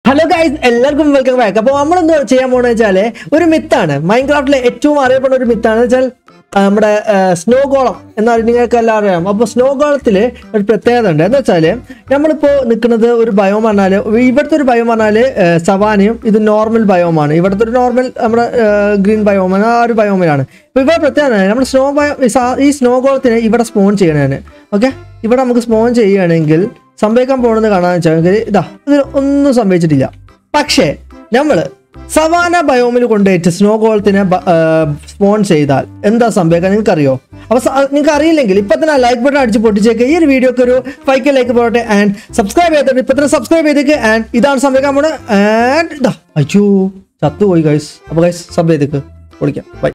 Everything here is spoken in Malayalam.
ഹലോ ഗൈസ് എല്ലാവർക്കും വെൽക്കം ബാക്ക് അപ്പോൾ നമ്മൾ എന്ത് ചെയ്യാൻ പോണെന്ന് വെച്ചാല് ഒരു മിത്താണ് മൈൻക്രാഫ്റ്റിലെ ഏറ്റവും അറിയപ്പെടുന്ന ഒരു മിത്താണ് വെച്ചാൽ ആ, നമ്മുടെ സ്നോ ഗോളം എന്നാൽ നിങ്ങൾക്ക് എല്ലാം അറിയാം അപ്പോൾ സ്നോ ഗോളത്തിൽ ഒരു പ്രത്യേകത ഉണ്ട് എന്ന് വെച്ചാൽ നമ്മളിപ്പോൾ നിൽക്കുന്നത് ഒരു ബയോം പറഞ്ഞാൽ ഇവിടുത്തെ ഒരു ബയോം പറഞ്ഞാൽ സവാനയും ഇത് നോർമൽ ബയോമാണ് ഇവിടുത്തെ ഒരു നോർമൽ നമ്മുടെ ഗ്രീൻ ബയോമാണ് ആ ഒരു ബയോമിലാണ് അപ്പോൾ ഇവിടെ പ്രത്യേകത നമ്മൾ സ്നോ ബയോ ഈ സ്നോ ഗോളത്തിന് ഇവിടെ സ്പോൺ ചെയ്യണതാണ് ഓക്കെ ഇവിടെ നമുക്ക് സ്പോൺ ചെയ്യുകയാണെങ്കിൽ സംഭവിക്കാൻ പോകുന്നത് കാണാന്ന് വെച്ചാൽ ഇതാ ഇതിൽ ഒന്നും സംഭവിച്ചിട്ടില്ല പക്ഷേ നമ്മൾ സവാന ബയോമിൽ കൊണ്ടുപോയിട്ട് സ്നോ ഗോളത്തിനെ സ്പോൺ ചെയ്താൽ എന്താ സംഭവിക്കുക നിങ്ങൾക്ക് അറിയോ അപ്പൊ നിങ്ങൾക്ക് അറിയില്ലെങ്കിൽ ഇപ്പൊ തന്നെ ലൈക്ക് ബട്ടൺ അടിച്ച് പൊട്ടിച്ചേക്ക് ഈ ഒരു വീഡിയോക്ക് ഒരു ഫൈവ് കെ ലൈക്ക് പോട്ടെ ആൻഡ് സബ്സ്ക്രൈബ് ചെയ്തിട്ട് ഇപ്പൊ തന്നെ സബ്സ്ക്രൈബ് ചെയ്തേക്ക് ആൻഡ് ഇതാണ് സംഭവിക്കാൻ പോണത് ആൻഡ് ഇതാ അയ്യോ ചത്തുപോയി ഗൈസ് അപ്പൊ ഗൈസ് സബ് ചെയ്തേക്ക് പൊളിക്കാം ബൈ